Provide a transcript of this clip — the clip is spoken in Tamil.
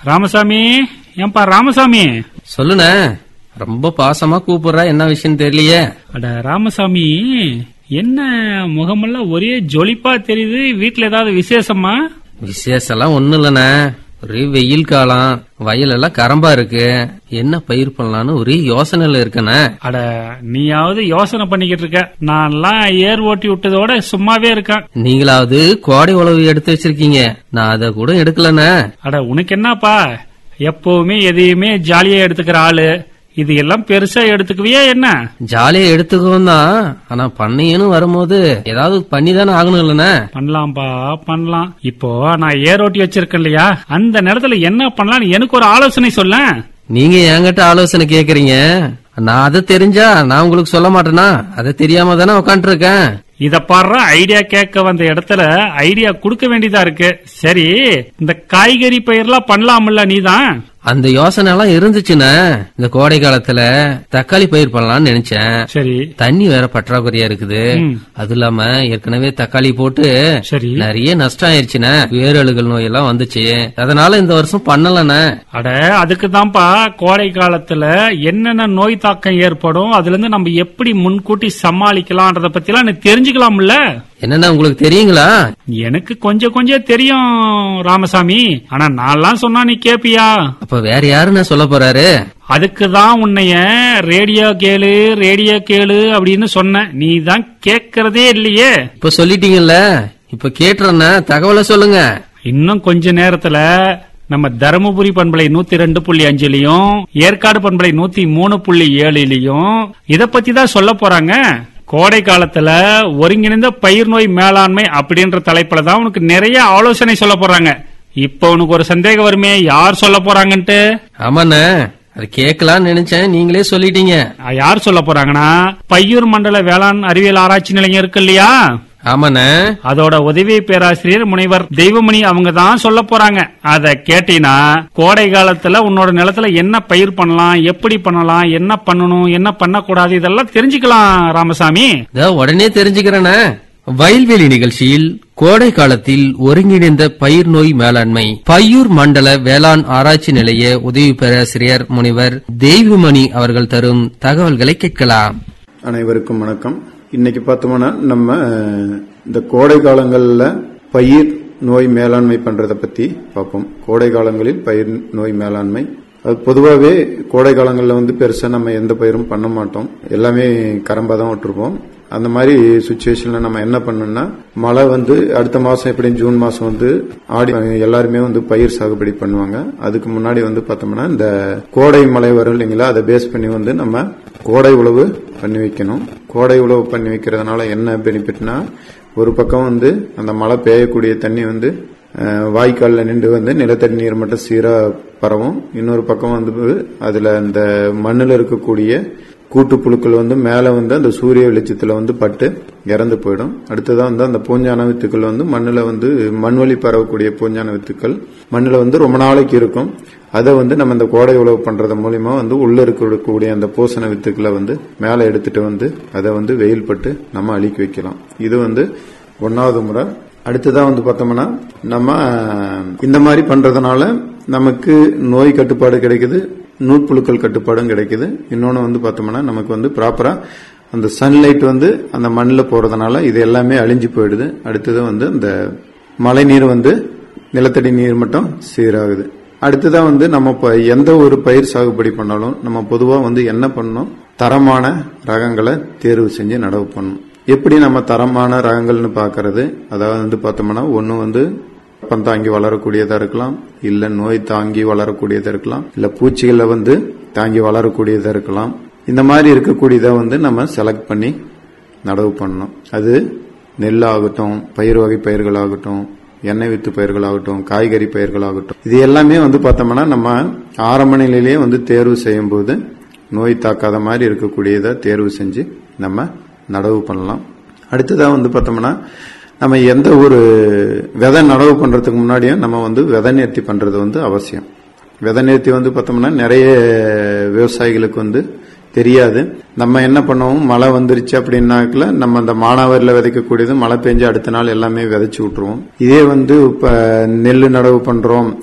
ராமசாமி ஏன்பா ராமசாமி சொல்லுண்ணே ரொம்ப பாசமா கூப்பிடுறா என்ன விஷயம் தெரியலையே அட ராமசாமி என்ன முகமெல்லாம் ஒரே ஜொலிப்பா தெரியுது வீட்ல ஏதாவது விசேஷமா விசேஷம்லாம் ஒண்ணும் இல்லண்ணே ஒரே வெயில் காலம் வயலெல்லாம் கரம்பா இருக்கு என்ன பயிர் பண்ணலாம்னு ஒரே யோசனையில இருக்கண்ணே அட நீயாவது யோசனை பண்ணிக்கிட்டு இருக்க நான்லாம் ஏர் ஓட்டி விட்டதோட சும்மாவே இருக்கேன் நீங்களாவது கோடை உழவு எடுத்து வச்சிருக்கீங்க நான் அதை கூட எடுக்கலண்ணே அட உனக்கு என்னப்பா எப்பவுமே எதையுமே ஜாலியா எடுத்துக்கிற ஆளு இது எல்லாம் பெருசா எடுத்துக்குவியா என்ன ஜாலியா எடுத்துக்கவும் தான் ஆனா பண்ணையன்னு வரும்போது ஏதாவது பண்ணி தானே ஆகணும் இல்லண்ணே பண்ணலாம்பா பண்ணலாம் இப்போ நான் ஏர் ஓட்டி வச்சிருக்கேன் இல்லையா அந்த நேரத்துல என்ன பண்ணலாம்னு எனக்கு ஒரு ஆலோசனை சொல்லேன் நீங்க என்கிட்ட ஆலோசனை கேக்குறீங்க நான் அதை தெரிஞ்சா நான் உங்களுக்கு சொல்ல மாட்டேனா அதை தெரியாம தானே உட்காந்துட்டு இருக்கேன் இத பாடுற ஐடியா கேட்க வந்த இடத்துல ஐடியா கொடுக்க வேண்டியதா இருக்கு சரி இந்த காய்கறி பயிர்லாம் பண்ணலாம்ல நீதான் அந்த யோசனை எல்லாம் இருந்துச்சுண்ணே இந்த கோடை காலத்துல தக்காளி பயிர் பண்ணலாம்னு நினைச்சேன் சரி தண்ணி வேற பற்றாக்குறையா இருக்குது ம். அது இல்லாம ஏற்கனவே தக்காளி போட்டு சரி நிறைய நஷ்டம் ஆயிருச்சுண்ணே வேரழுகள் நோய் எல்லாம் வந்துச்சு அதனால இந்த வருஷம் பண்ணலண்ணே அட அதுக்கு தான்ப்பா கோடை காலத்துல என்னென்ன நோய் தாக்கம் ஏற்படும் அதுல இருந்து நம்ம எப்படி முன்கூட்டி சமாளிக்கலாம்ன்றத பத்தி எல்லாம் எனக்கு தெரிஞ்சுக்கலாம்ல என்னண்ணா உங்களுக்கு தெரியுங்களா எனக்கு கொஞ்சம் கொஞ்சம் தெரியும் ராமசாமி ஆனா நான்லாம் சொன்னா நீ கேப்பியா அப்ப வேற யாருண்ணா சொல்ல போறாரு அதுக்கு தான் உன்னைய ரேடியோ கேளு ரேடியோ கேளு அப்படின்னு சொன்ன நீ தான் கேட்கறதே இல்லையே இப்ப சொல்லிட்டீங்கல்ல இப்ப கேட்டுறேண்ணா தகவலை சொல்லுங்க இன்னும் கொஞ்ச நேரத்துல நம்ம தருமபுரி பண்பலை நூத்தி ரெண்டு புள்ளி அஞ்சுலயும் ஏற்காடு பண்பலை நூத்தி மூணு புள்ளி ஏழுலயும் இத பத்தி தான் சொல்ல போறாங்க கோடை காலத்துல ஒருங்கிணைந்த பயிர் நோய் மேலாண்மை அப்படின்ற தலைப்புல தான் உனக்கு நிறைய ஆலோசனை சொல்ல போறாங்க இப்ப உனக்கு ஒரு சந்தேகம் வருமே யார் சொல்ல போறாங்கன்ட்டு ஆமாண்ணே அது கேட்கலாம்னு நினைச்சேன் நீங்களே சொல்லிட்டீங்க அஹ், யார் சொல்ல போறாங்கன்னா பையூர் மண்டல வேளாண் அறிவியல் ஆராய்ச்சி நிலையம் இருக்கு இல்லையா ஆமாண்ணே அதோட உதவி பேராசிரியர் முனைவர் தெய்வமணி அவங்க தான் சொல்ல போறாங்க அத கேட்டீங்கன்னா கோடை காலத்துல உன்னோட நிலத்துல என்ன பயிர் பண்ணலாம் எப்படி பண்ணலாம் என்ன பண்ணணும் என்ன பண்ணக்கூடாது இதெல்லாம் தெரிஞ்சுக்கலாம் ராமசாமி இதோ உடனே தெரிஞ்சுக்கிறேண்ணே வயல்வெளி நிகழ்ச்சியில் கோடை காலத்தில் ஒருங்கிணைந்த பயிர் நோய் மேலாண்மை பையூர் மண்டல வேளாண் ஆராய்ச்சி நிலைய உதவி பேராசிரியர் முனைவர் தெய்வமணி அவர்கள் தரும் தகவல்களை கேட்கலாம் அனைவருக்கும் வணக்கம் இன்னைக்கு பார்த்தோம்னா நம்ம அஹ், இந்த கோடை காலங்களில் பயிர் நோய் மேலாண்மை பண்றத பத்தி பார்ப்போம் கோடை காலங்களில் பயிர் நோய் மேலாண்மை அது பொதுவாகவே கோடை காலங்களில் வந்து பெருசா நம்ம எந்த பயிரும் பண்ண மாட்டோம் எல்லாமே கரம்பா தான் விட்டுருப்போம் அந்த மாதிரி சுச்சுவேஷன்ல நம்ம என்ன பண்ணணும்னா மழை வந்து அடுத்த மாசம் எப்படியும் ஜூன் மாசம் வந்து ஆடி எல்லாருமே வந்து பயிர் சாகுபடி பண்ணுவாங்க அதுக்கு முன்னாடி வந்து பார்த்தோம்னா இந்த கோடை மழை வரும் இல்லைங்களா அதை பேஸ் பண்ணி வந்து நம்ம கோடை உழவு பண்ணி வைக்கணும் கோடை உழவு பண்ணி வைக்கிறதுனால என்ன பெனிஃபிட்னா ஒரு பக்கம் வந்து அந்த மழை பெய்யக்கூடிய தண்ணி வந்து அஹ், வாய்க்கால்ல நின்று வந்து நிலத்தடி நீர் மட்டும் சீரா பரவும் இன்னொரு பக்கம் வந்து அதுல அந்த மண்ணுல இருக்கக்கூடிய கூட்டு புழுக்கள் வந்து மேல வந்து அந்த சூரிய வெளிச்சத்துல வந்து பட்டு இறந்து போயிடும் அடுத்ததான் வந்து அந்த பூஞ்சான வித்துக்கள் வந்து மண்ணுல வந்து மண்வழி பரவக்கூடிய பூஞ்சான வித்துக்கள் மண்ணுல வந்து ரொம்ப நாளைக்கு இருக்கும் அதை வந்து நம்ம இந்த கோடை உழவு பண்றது மூலியமா வந்து உள்ள இருக்கக்கூடிய அந்த பூசண வித்துக்களை வந்து மேல எடுத்துட்டு வந்து அதை வந்து வெயில் பட்டு நம்ம அழிக்க வைக்கலாம் இது வந்து ஒன்னாவது முறை அடுத்ததா வந்து பார்த்தோம்னா நம்ம இந்த மாதிரி பண்றதுனால நமக்கு நோய் கட்டுப்பாடு கிடைக்குது நூற்புழுக்கள் கட்டுப்பாடும் கிடைக்குது இன்னொன்னு வந்து பார்த்தோம்னா நமக்கு வந்து ப்ராப்பரா அந்த சன்லைட் வந்து அந்த மண்ணில் போறதுனால இது எல்லாமே அழிஞ்சு போயிடுது அடுத்தது வந்து அந்த மழை நீர் வந்து நிலத்தடி நீர் மட்டும் சீராகுது அடுத்ததா வந்து நம்ம இப்ப எந்த ஒரு பயிர் சாகுபடி பண்ணாலும் நம்ம பொதுவா வந்து என்ன பண்ணணும் தரமான ரகங்களை தேர்வு செஞ்சு நடவு பண்ணணும் எப்படி நம்ம தரமான ரகங்கள்னு பார்க்கறது அதாவது வந்து பார்த்தோம்னா ஒன்று வந்து வெப்பம் தாங்கி வளரக்கூடியதா இருக்கலாம் இல்ல நோய் தாங்கி வளரக்கூடியதா இருக்கலாம் இல்ல பூச்சிகளை வந்து தாங்கி வளரக்கூடியதா இருக்கலாம் இந்த மாதிரி இருக்கக்கூடியதை வந்து நம்ம செலக்ட் பண்ணி நடவு பண்ணணும் அது நெல் ஆகட்டும் பயிர் வகை பயிர்கள் ஆகட்டும் எண்ணெய் வித்து பயிர்கள் ஆகட்டும் காய்கறி பயிர்கள் ஆகட்டும் இது எல்லாமே வந்து பார்த்தோம்னா நம்ம ஆரம்ப நிலையிலேயே வந்து தேர்வு செய்யும் போது நோய் தாக்காத மாதிரி இருக்கக்கூடியதை தேர்வு செஞ்சு நம்ம நடவு பண்ணலாம் அடுத்ததா வந்து பார்த்தோம்னா நம்ம எந்த ஒரு விதை நடவு பண்றதுக்கு முன்னாடியும் நம்ம வந்து விதை நேர்த்தி பண்றது வந்து அவசியம் விதை நேர்த்தி வந்து பார்த்தோம்னா நிறைய விவசாயிகளுக்கு வந்து தெரியாது நம்ம என்ன பண்ணுவோம் மழை வந்துருச்சு அப்படின்னாக்கல நம்ம அந்த மானாவரில் விதைக்கக்கூடியது மழை பெஞ்சு அடுத்த நாள் எல்லாமே விதைச்சு விட்டுருவோம் இதே வந்து இப்ப நெல் நடவு பண்றோம்